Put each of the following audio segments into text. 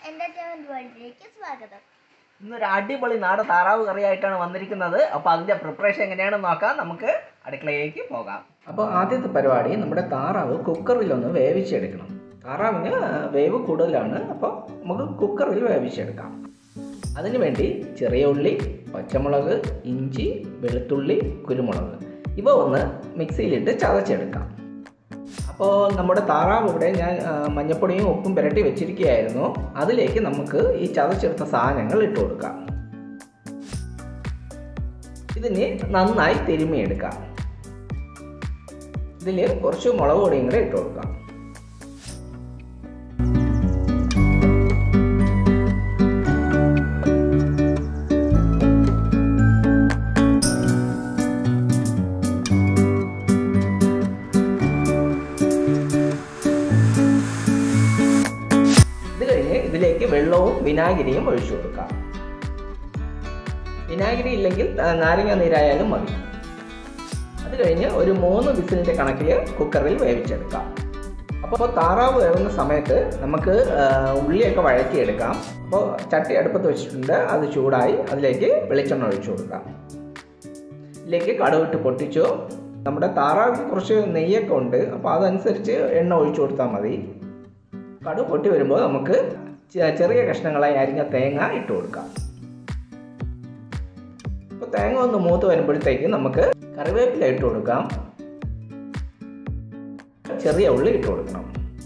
entertainment വേൾഡിലേക്ക് സ്വാഗതം ഇന്നൊരു അടിപൊളി നാടൻ താറാവ് കറിയായിട്ടാണ് വന്നിരിക്കുന്നത് അപ്പോൾ അതിൻ്റെ പ്രിപ്പറേഷൻ എങ്ങനെയാണെന്ന് നോക്കാം നമുക്ക് അടുക്കളയിലേക്ക് പോകാം അപ്പോൾ ആദ്യത്തെ പരിപാടി നമ്മുടെ താറാവ് കുക്കറിലൊന്ന് വേവിച്ചെടുക്കണം താറാവിന് വേവ് കൂടുതലാണ് അപ്പോൾ നമുക്ക് കുക്കറിൽ വേവിച്ചെടുക്കാം അതിനു വേണ്ടി ചെറിയ ഉള്ളി പച്ചമുളക് ഇഞ്ചി വെളുത്തുള്ളി കുരുമുളക് ഇവ ഒന്ന് മിക്സിയിലിട്ട് ചതച്ചെടുക്കാം അപ്പോൾ നമ്മുടെ താറാവ് ഇവിടെ ഞാൻ ആ, മഞ്ഞപ്പൊടിയും ഉപ്പും പുരട്ടി വെച്ചിരിക്കുകയായിരുന്നു അതിലേക്ക് നമുക്ക് ഈ ചതച്ചെടുത്ത സാധനങ്ങൾ ഇട്ട് കൊടുക്കാം ഇതിന് നന്നായി തിരുമിയെടുക്കാം ഇതിൽ കുറച്ച് മുളക് പൊടിയും കൂടെ ഇട്ട് കൊടുക്കാം ഇത് കഴിഞ്ഞ് ഇതിലേക്ക് വെള്ളവും വിനാഗിരിയും ഒഴിച്ചു കൊടുക്കാം വിനാഗിരി ഇല്ലെങ്കിൽ ആ, നാരങ്ങ നീരായാലും മതി അത് കഴിഞ്ഞ് ഒരു മൂന്ന് വിസിലിൻ്റെ കണക്കിൽ കുക്കറിൽ വേവിച്ചെടുക്കാം അപ്പോൾ താറാവ് വേവുന്ന സമയത്ത് നമുക്ക് ആ, ഉള്ളിയൊക്കെ വഴറ്റിയെടുക്കാം അപ്പോൾ ചട്ടി അടുപ്പത്ത് വെച്ചിട്ടുണ്ട് അത് ചൂടായി അതിലേക്ക് വെളിച്ചെണ്ണ ഒഴിച്ചു കൊടുക്കാം ഇതിലേക്ക് കടുവിട്ട് പൊട്ടിച്ചു നമ്മുടെ താറാവിന് കുറച്ച് നെയ്യൊക്കെ ഉണ്ട് അപ്പോൾ അതനുസരിച്ച് എണ്ണ ഒഴിച്ചു കൊടുത്താൽ മതി കടു പൊട്ടി വരുമ്പോൾ നമുക്ക് ചെ- ചെറിയ കഷ്ണങ്ങളായി അരിഞ്ഞ തേങ്ങ ഇട്ട് കൊടുക്കാം അപ്പോൾ തേങ്ങ ഒന്ന് മൂത്ത് വരുമ്പോഴത്തേക്ക് നമുക്ക് കറിവേപ്പില ഇട്ട് കൊടുക്കാം ചെറിയ ഉള്ളി ഇട്ട് കൊടുക്കണം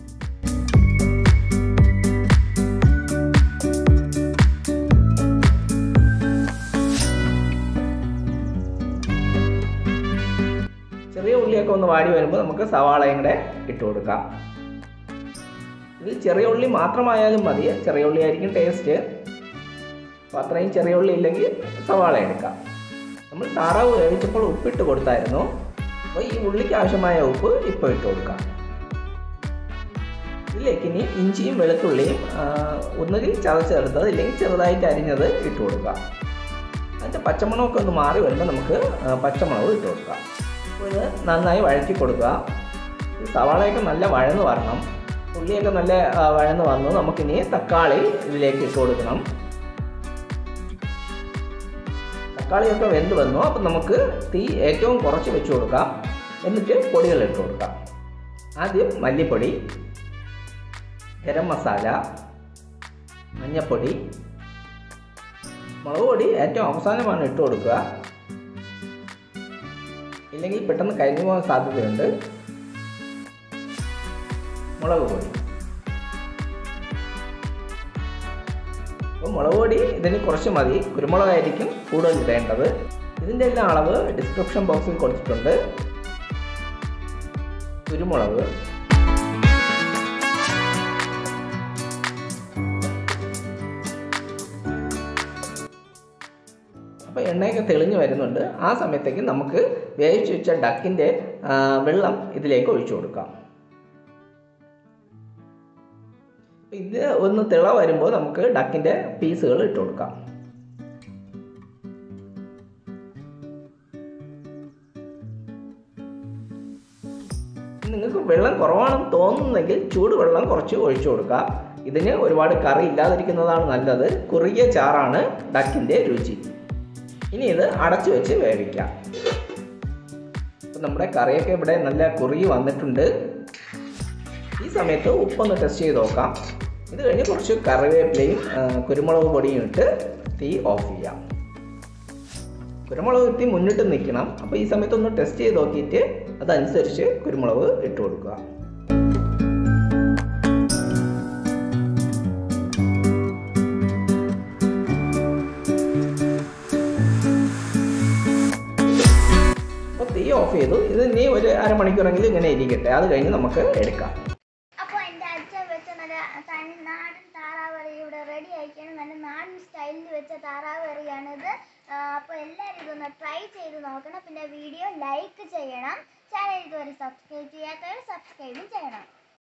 ചെറിയ ഉള്ളിയൊക്കെ ഒന്ന് വാടി വരുമ്പോൾ നമുക്ക് സവാളയും കൂടെ ഇട്ട് കൊടുക്കാം ഇതിൽ ചെറിയ ഉള്ളി മാത്രമായാലും മതി ചെറിയ ഉള്ളി ആയിരിക്കും ടേസ്റ്റ് അപ്പോൾ അത്രയും ചെറിയ ഉള്ളി ഇല്ലെങ്കിൽ സവാള എടുക്കാം നമ്മൾ താറാവ് വേവിച്ചപ്പോൾ ഉപ്പിട്ട് കൊടുത്തായിരുന്നു അപ്പോൾ ഈ ഉള്ളിക്ക് ആവശ്യമായ ഉപ്പ് ഇപ്പോൾ ഇട്ട് കൊടുക്കാം ഇതിലേക്ക് ഇനി ഇഞ്ചിയും വെളുത്തുള്ളിയും ആ, ഒന്നുകിൽ ചതച്ചെടുത്തത് ഇല്ലെങ്കിൽ ചെറുതായിട്ട് അരിഞ്ഞത് ഇട്ട് കൊടുക്കാം അതിൻ്റെ പച്ചമുളകൊക്കെ ഒന്ന് മാറി വരുമ്പോൾ നമുക്ക് ആ, പച്ചമുളക് ഇട്ട് കൊടുക്കാം അപ്പോൾ ഇത് നന്നായി വഴറ്റി കൊടുക്കുക ഈ സവാളയൊക്കെ നല്ല വഴന്ന് വരണം ഉള്ളിയൊക്കെ നല്ല ആ, വഴന്ന് വന്നു നമുക്കിനി തക്കാളി ഇതിലേക്ക് ഇട്ട് കൊടുക്കണം തക്കാളിയൊക്കെ വെന്ത് വന്നു അപ്പം നമുക്ക് തീ ഏറ്റവും കുറച്ച് വെച്ച് കൊടുക്കാം എന്നിട്ട് പൊടികൾ ഇട്ട് കൊടുക്കാം ആദ്യം മല്ലിപ്പൊടി ഗരം മസാല മഞ്ഞപ്പൊടി മുളക് പൊടി ഏറ്റവും അവസാനമാണ് ഇട്ട് കൊടുക്കുക ഇല്ലെങ്കിൽ പെട്ടെന്ന് കരിഞ്ഞു പോകാൻ സാധ്യതയുണ്ട് മുളക് പൊടി അപ്പോൾ മുളക് പൊടി ഇതിന് കുറച്ച് മതി കുരുമുളകായിരിക്കും കൂടുതൽ ഇടേണ്ടത് ഇതിൻ്റെ എല്ലാം അളവ് ഡിസ്ക്രിപ്ഷൻ ബോക്സിൽ കൊടുത്തിട്ടുണ്ട് കുരുമുളക് അപ്പോൾ എണ്ണയൊക്കെ തെളിഞ്ഞു വരുന്നുണ്ട് ആ സമയത്തേക്ക് നമുക്ക് വേവിച്ച് വെച്ച ഡക്കിൻ്റെ വെള്ളം ഇതിലേക്ക് ഒഴിച്ചു കൊടുക്കാം ഇത് ഒന്ന് തിള വരുമ്പോൾ നമുക്ക് ഡക്കിൻ്റെ പീസുകൾ ഇട്ട് കൊടുക്കാം നിങ്ങൾക്ക് വെള്ളം കുറവാണെന്ന് തോന്നുന്നെങ്കിൽ ചൂടുവെള്ളം കുറച്ച് ഒഴിച്ചു കൊടുക്കുക ഇതിന് ഒരുപാട് കറി ഇല്ലാതിരിക്കുന്നതാണ് നല്ലത് കുറുകിയ ചാറാണ് ഡക്കിൻ്റെ രുചി ഇനി ഇത് അടച്ചു വെച്ച് വേവിക്കാം ഇപ്പം നമ്മുടെ കറിയൊക്കെ ഇവിടെ നല്ല കുറുകി വന്നിട്ടുണ്ട് ഈ സമയത്ത് ഉപ്പൊന്ന് ടെസ്റ്റ് ചെയ്ത് നോക്കാം ഇത് കഴിഞ്ഞ് കുറച്ച് കറിവേപ്പിലയും ആ, കുരുമുളക് പൊടിയും ഇട്ട് തീ ഓഫ് ചെയ്യാം കുരുമുളക് തീ മുന്നിട്ട് നിൽക്കണം അപ്പോൾ ഈ സമയത്ത് ഒന്ന് ടെസ്റ്റ് ചെയ്ത് നോക്കിയിട്ട് അതനുസരിച്ച് കുരുമുളക് ഇട്ട് കൊടുക്കുക അപ്പോൾ തീ ഓഫ് ചെയ്തു ഇത് ഇനി ഒരു അരമണിക്കൂറെങ്കിലും ഇങ്ങനെ ഇരിക്കട്ടെ അത് കഴിഞ്ഞ് നമുക്ക് എടുക്കാം അപ്പോൾ എൻ്റെ അച്ഛൻ വെച്ച നല്ല തനി നാടൻ താറാവ് കറി ഇവിടെ റെഡി ആയിക്കാണ് നല്ല നാടൻ സ്റ്റൈലിൽ വെച്ച താറാവ് കറിയാണിത് അപ്പോൾ എല്ലാവരും ഇതൊന്ന് ട്രൈ ചെയ്ത് നോക്കണം പിന്നെ വീഡിയോ ലൈക്ക് ചെയ്യണം ചാനൽ ഇതുവരെ സബ്സ്ക്രൈബ് ചെയ്യാത്തവർ സബ്സ്ക്രൈബും ചെയ്യണം